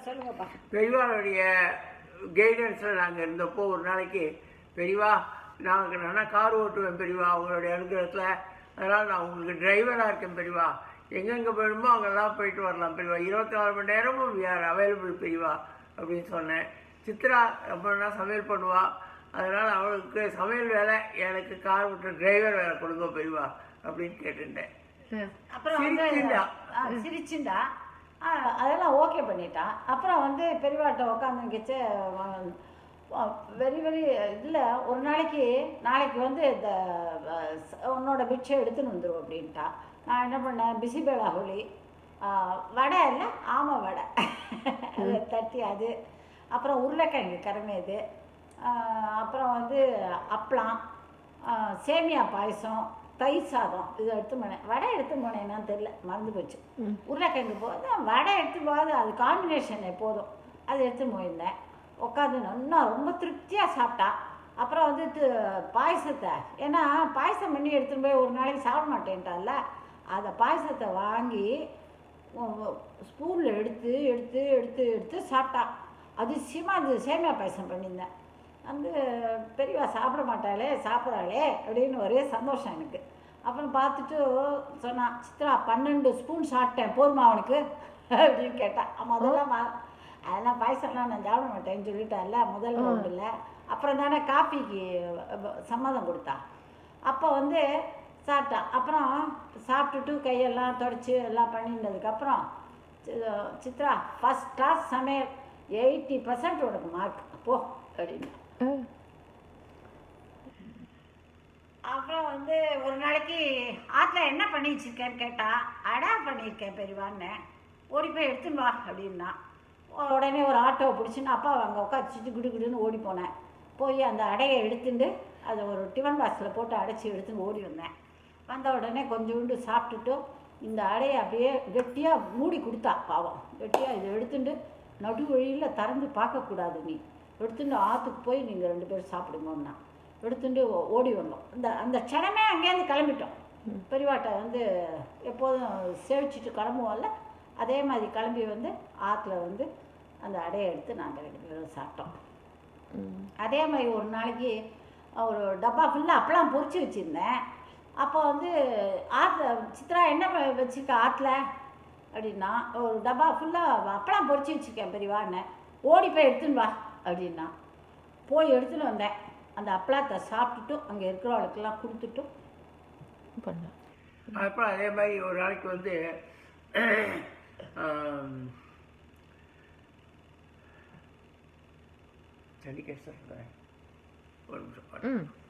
சொல்லுங்கப்பா பெரியவாளுடைய கைடன்ஸில் நாங்கள் இருந்தப்போ ஒரு நாளைக்கு பெரியவா நாங்கள் நல்லா கார் ஓட்டுவேன் பெரியவா அவங்களுடைய அனுகிரகத்தில் அதனால் நான் உங்களுக்கு டிரைவராக இருக்கேன் பெரியவா எங்கெங்கே போயிடுமோ அங்கெல்லாம் போயிட்டு வரலாம் பெரியவா இருபத்தி நாலு மணி நேரமும் வி ஆர் அவைலபிள் பெரியவா அப்படின்னு சொன்னேன் சித்ரா ரொம்ப நல்லா சமையல் பண்ணுவா அதனால் அவளுக்கு சமையல் வேலை எனக்கு கார் ஓட்டுற டிரைவர் வேலை கொடுங்க பெரியவா அப்படின்னு கேட்டுட்டேன் அப்புறம் வந்து சிரிச்சுண்டா. ஆ, சிரிச்சுண்டா ஆ, அதெல்லாம் ஓகே பண்ணிட்டா அப்புறம் வந்து பெரியவாட்ட உட்காந்துக்கிச்சு வெரி வெரி இல்லை ஒரு நாளைக்கு நாளைக்கு வந்து இந்த ஆ, ச- உன்னோட பிட்சை எடுத்துன்னு வந்துடும் அப்படின்ட்டா நான் என்ன பண்ணேன் பிசிபேளா ஹோலி ஆ, வடை இல்லை ஆமாம் வடை அதை தட்டி அது அப்புறம் உருளைக்கிழங்கு கரமேது அப்புறம் வந்து அப்பளம் ஆ, சேமியா பாயசம் தயிர் சாதம் இதை எடுத்து போனேன் வடை எடுத்து போனேன்னான்னு தெரியல மறந்து போச்சு உருளைக்கிழங்கு போதும் வடை எடுத்து போகாது அது காம்பினேஷன் எப்போதும் அது எடுத்து போயிருந்தேன் உட்காந்து நல்லா ரொம்ப திருப்தியாக சாப்பிட்டா அப்புறம் வந்து து- பாயசத்தை ஏன்னா பாயசம் பண்ணி எடுத்துன்னு போய் ஒரு நாளைக்கு சாப்பிட மாட்டேன்ட்டால அந்த பாயசத்தை வாங்கி ஸ்பூனில் எடுத்து எடுத்து எடுத்து எடுத்து சாப்பிட்டா அதிசயமாக அது சேமியா பாயசம் பண்ணியிருந்தேன் வந்து பெரியவா சாப்பிட மாட்டாளே சாப்பிட்றாளே அப்படின்னு ஒரே சந்தோஷம் எனக்கு அப்புறம் பார்த்துட்டு சொன்னான் சித்ரா பன்னெண்டு ஸ்பூன் சாப்பிட்டேன் போதுமா அவனுக்கு அப்படின்னு கேட்டான் முதல்ல மா அதெல்லாம் பாயசம்லாம் நான் சாப்பிட மாட்டேன்னு சொல்லிட்டால முதல் ரவுண்டில் அப்புறம் தானே காஃபிக்கு சம்மதம் கொடுத்தா அப்போ வந்து சாப்பிட்டான் அப்புறம் சாப்பிட்டுட்டு கையெல்லாம் தொடச்சி எல்லாம் பண்ணினதுக்கப்புறம் சி- சித்ரா ஃபஸ்ட் கிளாஸ் சமையல் எயிட்டி பர்சன்ட் உனக்கு மார்க் போ அப்படின்னு அப்புறம் வந்து ஒரு நாளைக்கு ஆற்றுல என்ன பண்ணி வச்சிருக்கேன்னு கேட்டா அடா பண்ணியிருக்கேன் பெரியவான்னு ஓடி போய் எடுத்துன்னு வா அப்படின்னா உடனே ஒரு ஆட்டோவை பிடிச்சின்னு அப்பா அங்கே உட்காந்துச்சிட்டு குடு குடுன்னு ஓடி போனேன் போய் அந்த அடையை எடுத்துட்டு அதை ஒரு டிஃபன் பாக்ஸில் போட்டு அடைச்சி எடுத்துன்னு ஓடி வந்தேன் வந்த உடனே கொஞ்சோண்டு சாப்பிட்டுட்டு இந்த அடையை அப்படியே கெட்டியாக மூடி கொடுத்தா பாவம் கெட்டியாக இதை எடுத்துட்டு நடு வழியில் திறந்து பார்க்கக்கூடாது நீ எடுத்துட்டு ஆற்றுக்கு போய் நீங்கள் ரெண்டு பேரும் சாப்பிடுங்கன்னா எடுத்துட்டு ஓ- ஓடி வந்தோம் அந்த அந்த க்ஷணமே அங்கேருந்து கிளம்பிட்டோம் பெரியவாட்டை வந்து எப்போதும் சேவிச்சிட்டு கிளம்புவோம்ல அதே மாதிரி கிளம்பி வந்து ஆற்றுல வந்து அந்த அடையை எடுத்து நாங்கள் ரெண்டு பேரும் சாப்பிட்டோம் அதே மாதிரி ஒரு நாளைக்கு ஒரு டப்பா ஃபுல்லாக அப்பளம் பொரிச்சு வச்சுருந்தேன் அப்போ வந்து ஆற்றுல சித்ரா என்ன ப- வச்சிருக்க ஆற்றுல அப்படின்னா ஒரு டப்பா ஃபுல்லாக அப்பளம் பொரிச்சு வச்சுருக்கேன் பெரியவான்னு ஓடி போய் எடுத்துன்னு வா அப்படின்னா போய் எடுத்துன்னு வந்தேன் அந்த அப்பளத்தை சாப்பிட்டுட்டு அங்கே இருக்கிறவளுக்கெல்லாம் கொடுத்துட்டு பண்ணேன் அப்புறம் அதே மாதிரி ஒரு நாளைக்கு வந்து ஆம், சண்டிகேஸ்வர் ஒரு நிமிஷம் பாரு. ம்